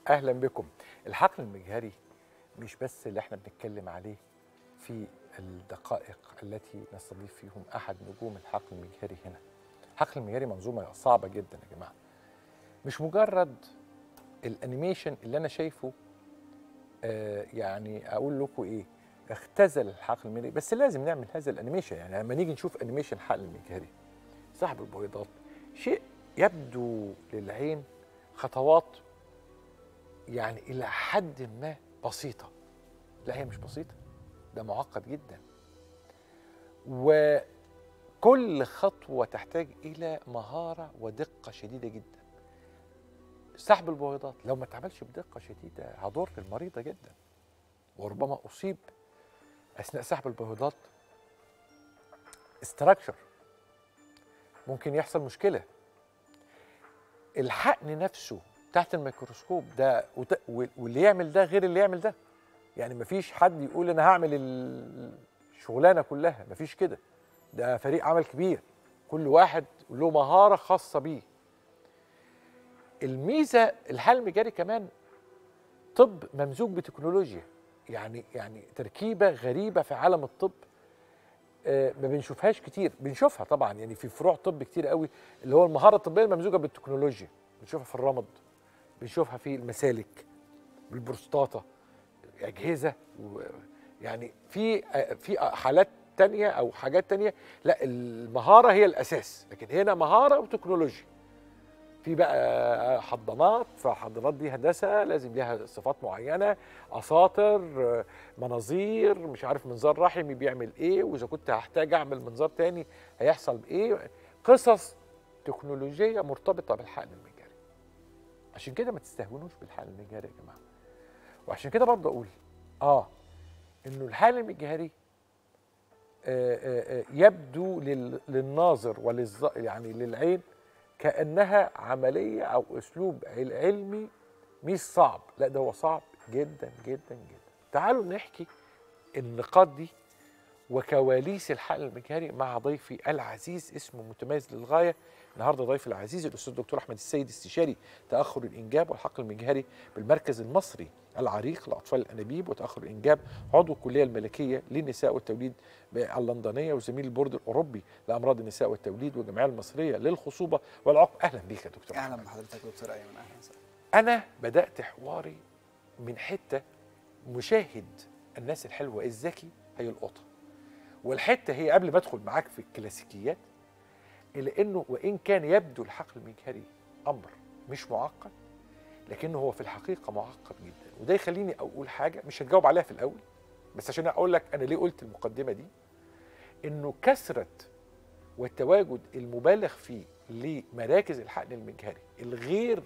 اهلا بكم الحقل المجهري مش بس اللي احنا بنتكلم عليه في الدقائق التي نستضيف فيهم احد نجوم الحقل المجهري هنا الحقل المجهري منظومه صعبه جدا يا جماعه مش مجرد الانيميشن اللي انا شايفه آه يعني اقول لكم ايه اختزل الحقل المجهري بس لازم نعمل هذا الانيميشن يعني لما نيجي نشوف انيميشن حقل المجهري سحب البيضات شيء يبدو للعين خطوات يعني الى حد ما بسيطه لا هي مش بسيطه ده معقد جدا وكل خطوه تحتاج الى مهاره ودقه شديده جدا سحب البويضات لو ما اتعملش بدقه شديده هضر المريضه جدا وربما اصيب اثناء سحب البويضات استراكشر ممكن يحصل مشكله الحقن نفسه تحت الميكروسكوب ده وت- واللي يعمل ده غير اللي يعمل ده يعني مفيش حد يقول انا هعمل الشغلانه كلها مفيش كده ده فريق عمل كبير كل واحد له مهاره خاصه بيه الميزه الحل المجاري كمان طب ممزوج بتكنولوجيا يعني يعني تركيبه غريبه في عالم الطب آه، ما بنشوفهاش كتير بنشوفها طبعا يعني في فروع طب كتير قوي اللي هو المهاره الطبيه الممزوجه بالتكنولوجيا بنشوفها في الرمد بنشوفها في المسالك بالبروستاتا اجهزه و يعني في آه، في حالات تانية او حاجات تانية لا المهاره هي الاساس لكن هنا مهاره وتكنولوجيا في بقى حضانات فالحضانات دي هندسه لازم ليها صفات معينه اساطر آه، مناظير مش عارف منظار رحمي بيعمل ايه واذا كنت هحتاج اعمل منظار تاني هيحصل بايه قصص تكنولوجيه مرتبطه بالحقن المجاري عشان كده ما تستهونوش بالحقن المجاري يا جماعه وعشان كده برضه اقول اه انه الحقن المجهري آه، آه، آه، يبدو لل- للناظر وللز يعني للعين كانها عمليه او اسلوب عل- علمي مش صعب لا ده هو صعب جدا جدا جدا تعالوا نحكي النقاط دي وكواليس الحقل المجهري مع ضيفي العزيز اسمه متميز للغايه النهارده ضيفي العزيز الاستاذ الدكتور احمد السيد استشاري تاخر الانجاب والحقل المجهري بالمركز المصري العريق لاطفال الانابيب وتاخر الانجاب عضو الكليه الملكيه للنساء والتوليد اللندنيه وزميل البورد الاوروبي لامراض النساء والتوليد والجمعيه المصريه للخصوبه والعقم اهلا بيك يا دكتور اهلا أحمد. بحضرتك دكتور ايمن اهلا وسهلا انا بدات حواري من حته مشاهد الناس الحلوه الذكي هيلقطها والحته هي قبل ما ادخل معاك في الكلاسيكيات الا انه وان كان يبدو الحقل المجهري امر مش معقد لكنه هو في الحقيقه معقد جدا وده يخليني اقول حاجه مش هتجاوب عليها في الاول بس عشان اقول لك انا ليه قلت المقدمه دي انه كثره والتواجد المبالغ فيه لمراكز الحقن المجهري الغير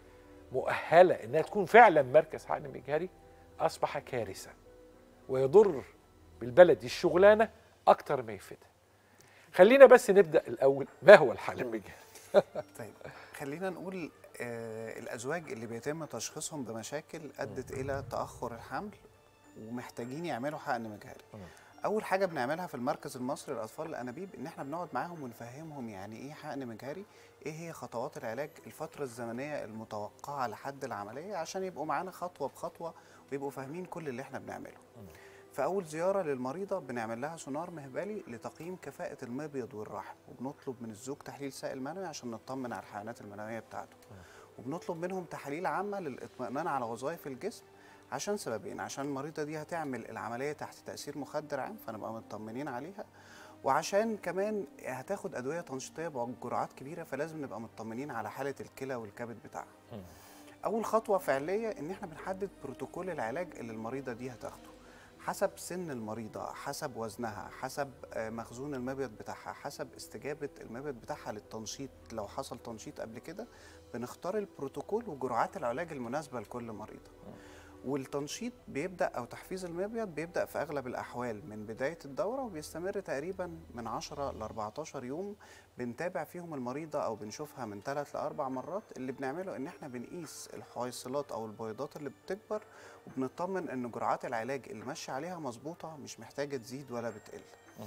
مؤهله انها تكون فعلا مركز حقن مجهري اصبح كارثه ويضر بالبلد الشغلانه اكتر ما يفيدها خلينا بس نبدا الاول ما هو الحقن المجهري طيب خلينا نقول آه الازواج اللي بيتم تشخيصهم بمشاكل ادت الى تاخر الحمل ومحتاجين يعملوا حقن مجهري مم. اول حاجه بنعملها في المركز المصري للاطفال الانابيب ان احنا بنقعد معاهم ونفهمهم يعني ايه حقن مجهري ايه هي خطوات العلاج الفتره الزمنيه المتوقعه لحد العمليه عشان يبقوا معانا خطوه بخطوه ويبقوا فاهمين كل اللي احنا بنعمله في اول زياره للمريضه بنعمل لها سونار مهبلي لتقييم كفاءه المبيض والرحم وبنطلب من الزوج تحليل سائل منوي عشان نطمن على الحيوانات المنويه بتاعته وبنطلب منهم تحاليل عامه للاطمئنان على وظائف الجسم عشان سببين عشان المريضه دي هتعمل العمليه تحت تاثير مخدر عام فنبقى مطمنين عليها وعشان كمان هتاخد ادويه تنشيطيه بجرعات كبيره فلازم نبقى مطمنين على حاله الكلى والكبد بتاعها اول خطوه فعليه ان احنا بنحدد بروتوكول العلاج اللي المريضه دي هتاخده حسب سن المريضة حسب وزنها حسب آه، مخزون المبيض بتاعها حسب استجابة المبيض بتاعها للتنشيط لو حصل تنشيط قبل كده بنختار البروتوكول وجرعات العلاج المناسبة لكل مريضة والتنشيط بيبدأ أو تحفيز المبيض بيبدأ في أغلب الأحوال من بداية الدورة وبيستمر تقريبا من 10 ل 14 يوم بنتابع فيهم المريضة أو بنشوفها من 3 ل 4 مرات اللي بنعمله إن إحنا بنقيس الحويصلات أو البيضات اللي بتكبر وبنطمن إن جرعات العلاج اللي ماشية عليها مظبوطة مش محتاجة تزيد ولا بتقل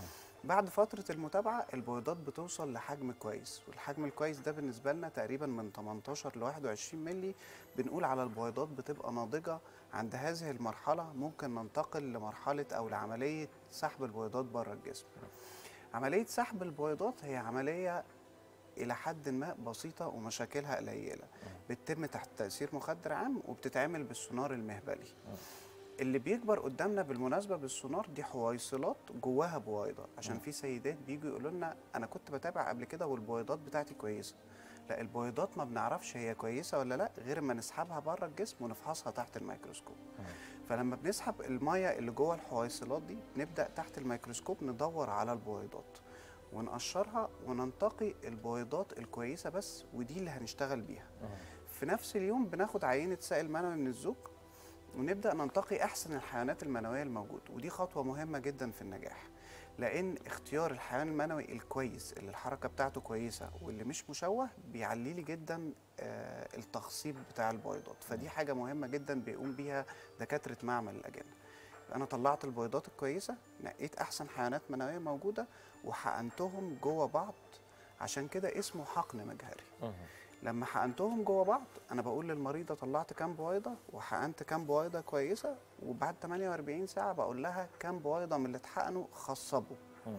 بعد فتره المتابعه البويضات بتوصل لحجم كويس والحجم الكويس ده بالنسبه لنا تقريبا من 18 ل 21 مللي بنقول على البويضات بتبقى ناضجه عند هذه المرحله ممكن ننتقل لمرحله او لعمليه سحب البويضات بره الجسم عمليه سحب البويضات هي عمليه الى حد ما بسيطه ومشاكلها قليله بتتم تحت تاثير مخدر عام وبتتعمل بالسونار المهبلي اللي بيكبر قدامنا بالمناسبه بالسونار دي حويصلات جواها بويضه عشان في سيدات بيجوا يقولوا لنا انا كنت بتابع قبل كده والبويضات بتاعتي كويسه لا البويضات ما بنعرفش هي كويسه ولا لا غير ما نسحبها بره الجسم ونفحصها تحت الميكروسكوب فلما بنسحب الميه اللي جوه الحويصلات دي نبدا تحت الميكروسكوب ندور على البويضات ونقشرها وننتقي البويضات الكويسه بس ودي اللي هنشتغل بيها في نفس اليوم بناخد عينه سائل منوي من الزوج ونبدا ننتقي احسن الحيوانات المنويه الموجوده ودي خطوه مهمه جدا في النجاح لان اختيار الحيوان المنوي الكويس اللي الحركه بتاعته كويسه واللي مش مشوه بيعلي لي جدا آه، التخصيب بتاع البويضات فدي حاجه مهمه جدا بيقوم بيها دكاتره معمل الاجنه انا طلعت البويضات الكويسه نقيت احسن حيوانات منويه موجوده وحقنتهم جوه بعض عشان كده اسمه حقن مجهري لما حقنتهم جوه بعض انا بقول للمريضه طلعت كام بويضه وحقنت كام بويضه كويسه وبعد 48 ساعه بقول لها كام بويضه من اللي اتحقنوا خصبوا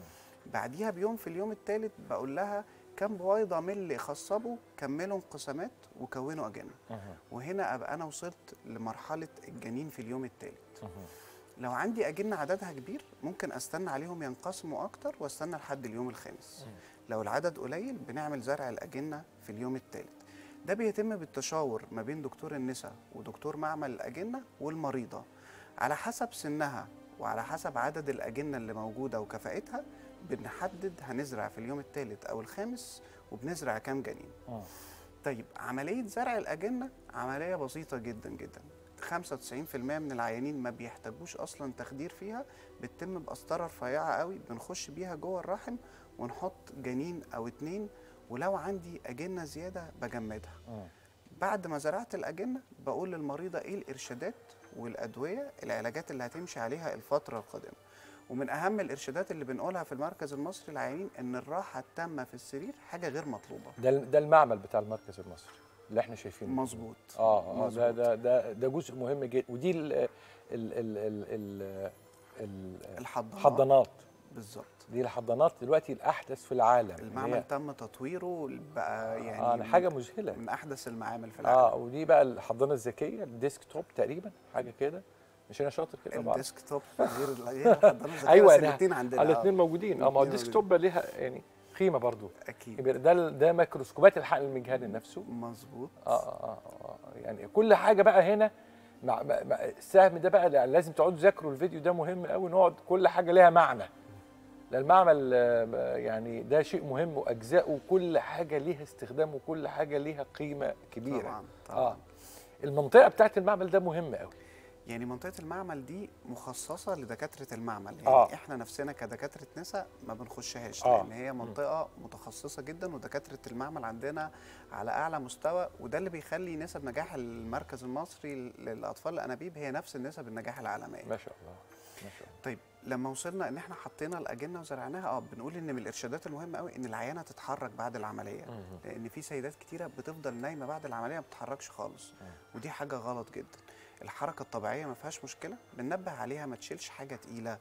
بعديها بيوم في اليوم الثالث بقول لها كام بويضه من اللي خصبوا كملوا انقسامات وكونوا اجنه وهنا ابقى انا وصلت لمرحله الجنين في اليوم الثالث لو عندي اجنه عددها كبير ممكن استنى عليهم ينقسموا اكتر واستنى لحد اليوم الخامس لو العدد قليل بنعمل زرع الاجنه في اليوم الثالث ده بيتم بالتشاور ما بين دكتور النساء ودكتور معمل الاجنه والمريضه على حسب سنها وعلى حسب عدد الاجنه اللي موجوده وكفاءتها بنحدد هنزرع في اليوم الثالث او الخامس وبنزرع كام جنين طيب عملية زرع الأجنة عملية بسيطة جدا جدا 95% من العيانين ما بيحتاجوش أصلا تخدير فيها بتتم بقسطرة رفيعة قوي بنخش بيها جوه الرحم ونحط جنين أو اتنين ولو عندي أجنة زيادة بجمدها بعد ما زرعت الأجنة بقول للمريضة إيه الإرشادات والأدوية العلاجات اللي هتمشي عليها الفترة القادمة ومن أهم الإرشادات اللي بنقولها في المركز المصري للعيانين إن الراحة التامة في السرير حاجة غير مطلوبة ده ده المعمل بتاع المركز المصري اللي احنا شايفينه مظبوط اه اه ده مظبوط. ده ده ده جزء مهم جدا ودي ال ال ال ال ال ال- الحضانات الحضانات بالظبط دي الحضانات دلوقتي الاحدث في العالم اللي المعمل هي- تم تطويره بقى يعني آه حاجه مذهله من احدث المعامل في العالم اه ودي بقى الحضانه الذكيه الديسك توب تقريبا حاجه كده مش انا شاطر كده بعض الديسك توب غير ال- غير الحضانه الذكيه ايوه بس انا الاثنين عندنا آه. الاثنين موجودين اه ما هو الاتنين الديسك توب ليها يعني قيمه برضو اكيد يبقى ده ده ميكروسكوبات الحقن المجهري نفسه مظبوط اه اه اه آه، يعني كل حاجه بقى هنا مع مع- مع السهم ده بقى يعني لازم تقعدوا تذاكروا الفيديو ده مهم قوي نقعد كل حاجه ليها معنى لأن المعمل آه، يعني ده شيء مهم واجزاءه كل حاجه ليها استخدام وكل حاجه ليها قيمه كبيره طبعا طبعا اه المنطقه بتاعت المعمل ده مهمه قوي يعني منطقه المعمل دي مخصصه لدكاتره المعمل يعني آه. احنا نفسنا كدكاتره نساء ما بنخشهاش آه. لان هي منطقه متخصصه جدا ودكاتره المعمل عندنا على اعلى مستوى وده اللي بيخلي نسب نجاح المركز المصري للاطفال الانابيب هي نفس نسب النجاح العالميه ما شاء الله ما شاء الله طيب لما وصلنا ان احنا حطينا الاجنه وزرعناها اه بنقول ان من الارشادات المهمه قوي ان العيانه تتحرك بعد العمليه مهم. لان في سيدات كتيره بتفضل نايمه بعد العمليه ما بتتحركش خالص ودي حاجه غلط جدا الحركه الطبيعيه ما فيهاش مشكله بننبه عليها ما تشيلش حاجه تقيله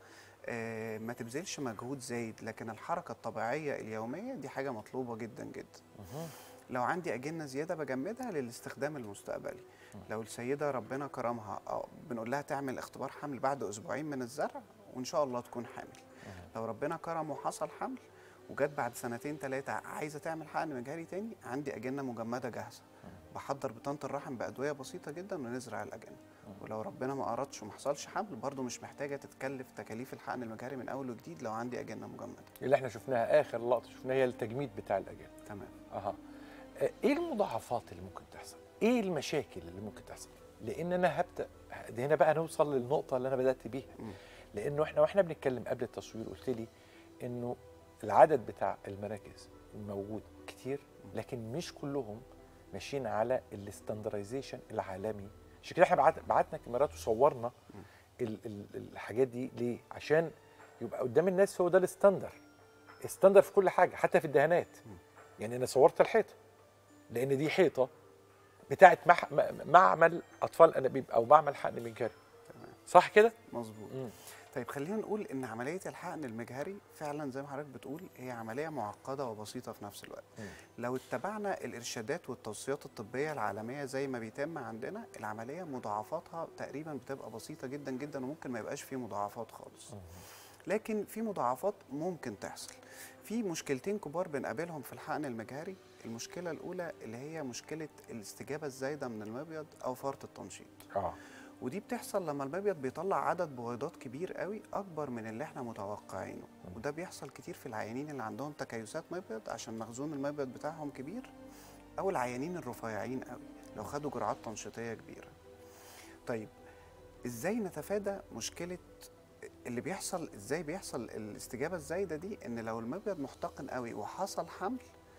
آه ما تبذلش مجهود زايد لكن الحركه الطبيعيه اليوميه دي حاجه مطلوبه جدا جدا مهم. لو عندي أجنة زيادة بجمدها للاستخدام المستقبلي لو السيدة ربنا كرمها أو بنقول لها تعمل اختبار حمل بعد أسبوعين من الزرع وإن شاء الله تكون حامل لو ربنا كرم وحصل حمل وجت بعد سنتين ثلاثة عايزة تعمل حقن مجهري تاني عندي أجنة مجمدة جاهزة بحضر بطانة الرحم بأدوية بسيطة جدا ونزرع الأجنة ولو ربنا ما أردش وما حصلش حمل برضو مش محتاجة تتكلف تكاليف الحقن المجهري من أول وجديد لو عندي أجنة مجمدة اللي احنا شفناها اخر لقطه شفناها هي التجميد بتاع الاجانب تمام اها آه، ايه المضاعفات اللي ممكن تحصل؟ ايه المشاكل اللي ممكن تحصل؟ لان انا هبدا ده هنا بقى نوصل للنقطه اللي انا بدات بيها مم. لانه لانه احنا واحنا بنتكلم قبل التصوير قلت لي انه العدد بتاع المراكز الموجود كتير لكن مش كلهم ماشيين على الاستاندرايزيشن العالمي عشان كده احنا بعت بعتنا كاميرات وصورنا ال ال الحاجات دي ليه؟ عشان يبقى قدام الناس هو ده الستاندر ستاندر في كل حاجه حتى في الدهانات يعني انا صورت الحيطه لان دي حيطه بتاعت مح... م- معمل اطفال انابيب او معمل حقن منكري تمام صح كده مظبوط مم. طيب خلينا نقول ان عمليه الحقن المجهري فعلا زي ما حضرتك بتقول هي عمليه معقده وبسيطه في نفس الوقت مم. لو اتبعنا الارشادات والتوصيات الطبيه العالميه زي ما بيتم عندنا العمليه مضاعفاتها تقريبا بتبقى بسيطه جدا جدا وممكن ما يبقاش فيه مضاعفات خالص لكن في مضاعفات ممكن تحصل في مشكلتين كبار بنقابلهم في الحقن المجهري المشكله الاولى اللي هي مشكله الاستجابه الزايده من المبيض او فرط التنشيط اه ودي بتحصل لما المبيض بيطلع عدد بويضات كبير قوي اكبر من اللي احنا متوقعينه وده بيحصل كتير في العيانين اللي عندهم تكيسات مبيض عشان مخزون المبيض بتاعهم كبير او العيانين الرفيعين قوي لو خدوا جرعات تنشيطيه كبيره طيب ازاي نتفادى مشكله اللي بيحصل ازاي بيحصل الاستجابه الزايده دي ان لو المبيض محتقن قوي وحصل حمل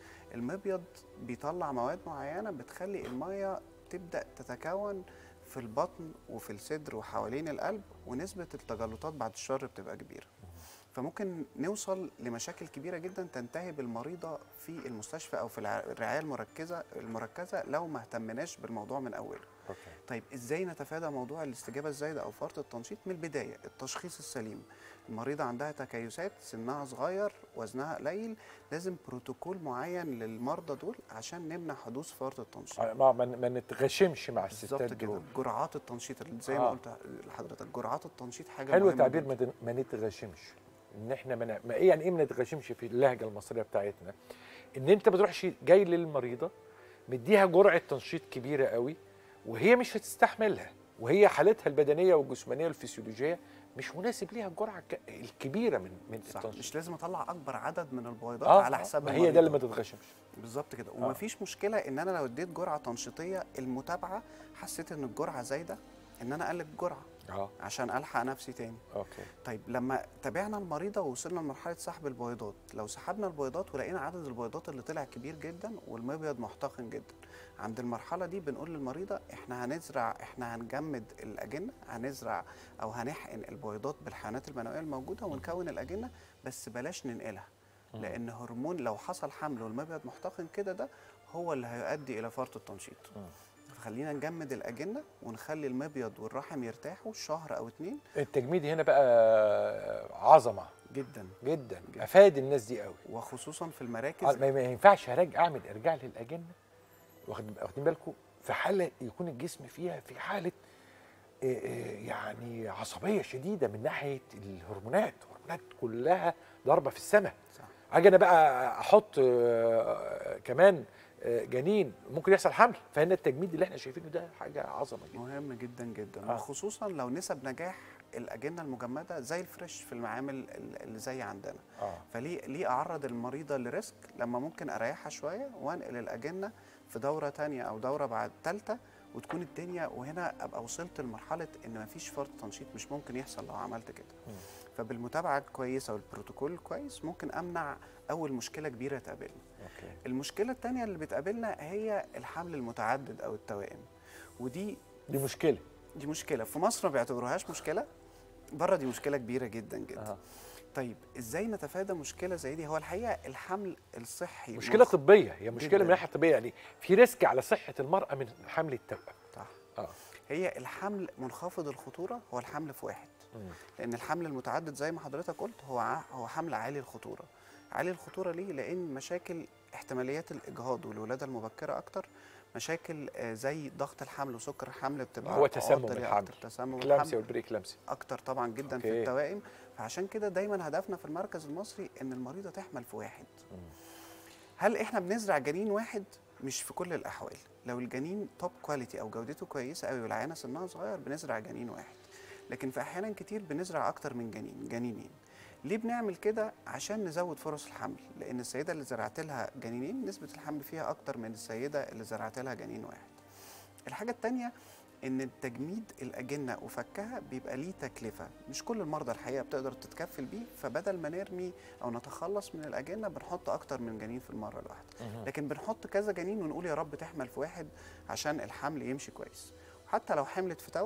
المبيض بيطلع مواد معينه بتخلي الميه تبدا تتكون في البطن وفي الصدر وحوالين القلب ونسبه التجلطات بعد الشر بتبقى كبيره فممكن نوصل لمشاكل كبيره جدا تنتهي بالمريضه في المستشفى او في الع- الرعايه المركزه المركزه لو ما اهتمناش بالموضوع من اوله اوكي طيب ازاي نتفادى موضوع الاستجابه الزايده او فرط التنشيط من البدايه التشخيص السليم المريضه عندها تكيسات سنها صغير وزنها قليل لازم بروتوكول معين للمرضى دول عشان نمنع حدوث فرط التنشيط آه، ما ما ما نتغشمش مع بالظبط الستات كده دول جرعات التنشيط اللي زي آه. ما قلت لحضرتك جرعات التنشيط حاجه حلو مهمة تعبير جداً. ما تن- ما نتغشمش ان احنا ما, ن- ما ايه يعني ايه ما نتغشمش في اللهجه المصريه بتاعتنا ان انت ما تروحش جاي للمريضه مديها جرعه تنشيط كبيره قوي وهي مش هتستحملها وهي حالتها البدنيه والجسمانيه والفسيولوجيه مش مناسب ليها الجرعه الك- الكبيره من من صح التنشيط مش لازم اطلع اكبر عدد من البويضات آه، على آه، حساب ما هي ده اللي ما المريضة. تتغشمش بالظبط كده ومفيش مشكله ان انا لو اديت جرعه تنشيطيه المتابعه حسيت ان الجرعه زايده ان انا اقلل الجرعه اه عشان الحق نفسي تاني اوكي طيب لما تابعنا المريضه ووصلنا لمرحله سحب البويضات لو سحبنا البويضات ولقينا عدد البويضات اللي طلع كبير جدا والمبيض محتقن جدا عند المرحله دي بنقول للمريضه احنا هنزرع احنا هنجمد الاجنه هنزرع او هنحقن البويضات بالحيوانات المنويه الموجوده ونكون الاجنه بس بلاش ننقلها لان هرمون لو حصل حمل والمبيض محتقن كده ده هو اللي هيؤدي الى فرط التنشيط مم. فخلينا نجمد الاجنه ونخلي المبيض والرحم يرتاحوا شهر او اتنين التجميد هنا بقى عظمه جدا جدا افاد الناس دي قوي وخصوصا في آه، المراكز ما ما ينفعش هراجع اعمل ارجاع للاجنه واخد واخدين بالكم في حاله يكون الجسم فيها في حاله آه، آه، يعني عصبيه شديده من ناحيه الهرمونات الهرمونات كلها ضاربه في السماء صح. اجي انا بقى احط آه، كمان آه، جنين ممكن يحصل حمل فهنا التجميد اللي احنا شايفينه ده حاجه عظمه جدا مهم جدا جدا آه. وخصوصا لو نسب نجاح الاجنه المجمده زي الفريش في المعامل ال- اللي زي عندنا اه فليه ليه اعرض المريضه لريسك لما ممكن اريحها شويه وانقل الاجنه في دوره تانية او دوره بعد ثالثه وتكون الدنيا وهنا ابقى وصلت لمرحله ان مفيش فرط تنشيط مش ممكن يحصل لو عملت كده مم. فبالمتابعه الكويسه والبروتوكول الكويس ممكن امنع اول مشكله كبيره تقابلنا اوكي المشكله الثانيه اللي بتقابلنا هي الحمل المتعدد او التوائم ودي دي مشكله دي مشكله في مصر ما بيعتبروهاش مشكله بره دي مشكله كبيره جدا جدا آه. طيب ازاي نتفادى مشكله زي دي هو الحقيقه الحمل الصحي مشكله منخ- طبيه هي مشكله جداً. من الناحيه الطبيه يعني في ريسك على صحه المراه من حمل التوأم صح اه هي الحمل منخفض الخطوره هو الحمل في واحد مم. لان الحمل المتعدد زي ما حضرتك قلت هو ع- هو حمل عالي الخطوره عالي الخطوره ليه لان مشاكل احتماليات الاجهاض والولاده المبكره اكتر مشاكل آه، زي ضغط الحمل وسكر الحمل بتبقى هو تسمم عرضة ليها الحمل. أكتر. تسمم كلامسيا الحمل والبريكلامسيا اكتر طبعا جدا في أوكي. التوائم فعشان كده دايما هدفنا في المركز المصري ان المريضه تحمل في واحد مم. هل احنا بنزرع جنين واحد مش في كل الاحوال لو الجنين توب كواليتي او جودته كويسه قوي والعينه سنها صغير بنزرع جنين واحد لكن في احيانا كتير بنزرع اكتر من جنين جنينين ليه بنعمل كده عشان نزود فرص الحمل لان السيده اللي زرعت لها جنينين نسبه الحمل فيها اكتر من السيده اللي زرعت لها جنين واحد الحاجه التانية ان التجميد الاجنه وفكها بيبقى ليه تكلفه مش كل المرضى الحقيقه بتقدر تتكفل بيه فبدل ما نرمي او نتخلص من الاجنه بنحط اكتر من جنين في المره الواحده مهم. لكن بنحط كذا جنين ونقول يا رب تحمل في واحد عشان الحمل يمشي كويس حتى لو حملت في توأم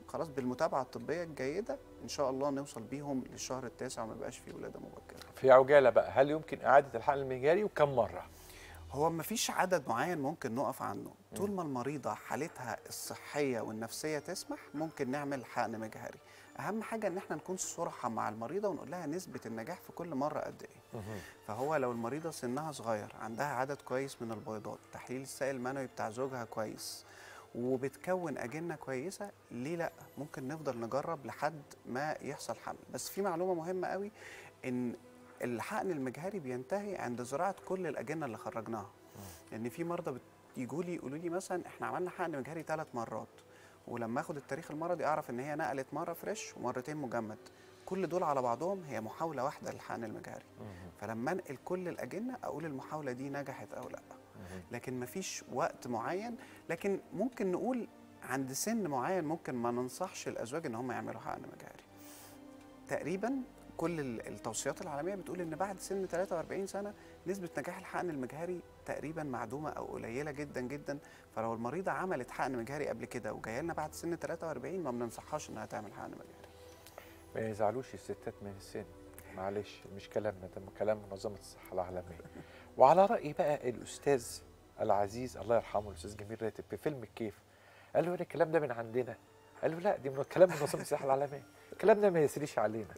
خلاص بالمتابعه الطبيه الجيده ان شاء الله نوصل بيهم للشهر التاسع وما يبقاش فيه ولاده مبكره في عجاله بقى هل يمكن اعاده الحقن المجهري وكم مره هو ما فيش عدد معين ممكن نقف عنه طول ما المريضة حالتها الصحية والنفسية تسمح ممكن نعمل حقن مجهري أهم حاجة إن احنا نكون صراحة مع المريضة ونقول لها نسبة النجاح في كل مرة قد إيه فهو لو المريضة سنها صغير عندها عدد كويس من البيضات تحليل السائل المنوي بتاع زوجها كويس وبتكون أجنة كويسة ليه لأ ممكن نفضل نجرب لحد ما يحصل حمل بس في معلومة مهمة قوي إن الحقن المجهري بينتهي عند زراعه كل الاجنه اللي خرجناها لان في مرضى بيجوا لي يقولوا لي مثلا احنا عملنا حقن مجهري ثلاث مرات ولما اخد التاريخ المرضي اعرف ان هي نقلت مره فريش ومرتين مجمد كل دول على بعضهم هي محاوله واحده للحقن المجهري فلما انقل كل الاجنه اقول المحاوله دي نجحت او لا لكن مفيش وقت معين لكن ممكن نقول عند سن معين ممكن ما ننصحش الازواج ان هم يعملوا حقن مجهري تقريبا كل ال- التوصيات العالميه بتقول ان بعد سن 43 سنه نسبه نجاح الحقن المجهري تقريبا معدومه او قليله جدا جدا فلو المريضه عملت حقن مجهري قبل كده وجايه لنا بعد سن 43 ما بننصحهاش انها تعمل حقن مجهري ما يزعلوش الستات من السن معلش مش كلامنا ده كلام منظمه الصحه العالميه وعلى راي بقى الاستاذ العزيز الله يرحمه الاستاذ جميل راتب في فيلم الكيف قال له "هو الكلام ده من عندنا قال له لا دي من كلام منظمه الصحه العالميه الكلام ده ما يسريش علينا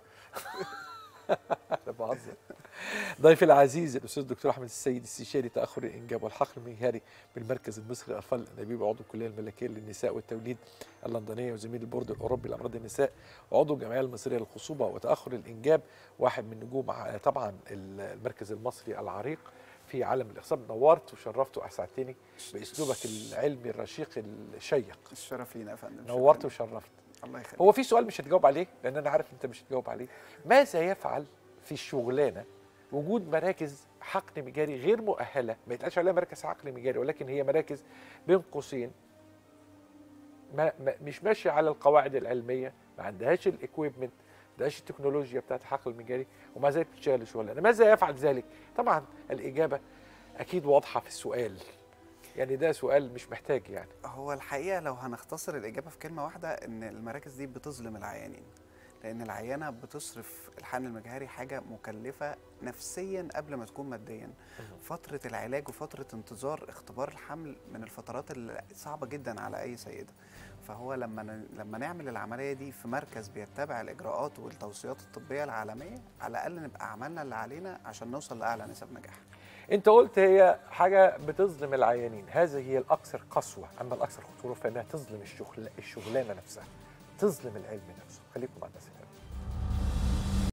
انا بهزر ضيفي العزيز الاستاذ الدكتور احمد السيد استشاري تاخر الانجاب والحقل المجهري بالمركز المصري للاطفال الانابيب وعضو الكليه الملكيه للنساء والتوليد اللندنيه وزميل البورد الاوروبي لامراض النساء وعضو الجمعيه المصريه للخصوبه وتاخر الانجاب واحد من نجوم ع- طبعا المركز المصري العريق في عالم الاخصاب نورت وشرفت واسعدتني باسلوبك العلمي الرشيق الشيق الشرف لينا يا فندم نورت شكراً. وشرفت الله يخليك هو في سؤال مش هتجاوب عليه لان انا عارف انت مش هتجاوب عليه ماذا يفعل في الشغلانه وجود مراكز حقن مجاري غير مؤهله ما يتقالش عليها مركز حقن مجاري ولكن هي مراكز بين قوسين ما ما مش ماشيه على القواعد العلميه ما عندهاش الاكويبمنت ما عندهاش التكنولوجيا بتاعت الحقل المجاري ومع ذلك بتشتغل الشغلانه ماذا يفعل ذلك طبعا الاجابه اكيد واضحه في السؤال يعني ده سؤال مش محتاج يعني هو الحقيقه لو هنختصر الاجابه في كلمه واحده ان المراكز دي بتظلم العيانين لان العيانه بتصرف الحقن المجهري حاجه مكلفه نفسيا قبل ما تكون ماديا فتره العلاج وفتره انتظار اختبار الحمل من الفترات الصعبه جدا على اي سيده فهو لما ن- لما نعمل العمليه دي في مركز بيتبع الاجراءات والتوصيات الطبيه العالميه على الاقل نبقى عملنا اللي علينا عشان نوصل لاعلى نسب نجاح انت قلت هي حاجه بتظلم العيانين هذه هي الاكثر قسوه اما الاكثر خطوره فانها تظلم الشغل الشغلانه نفسها تظلم العلم نفسه خليكم مع الناس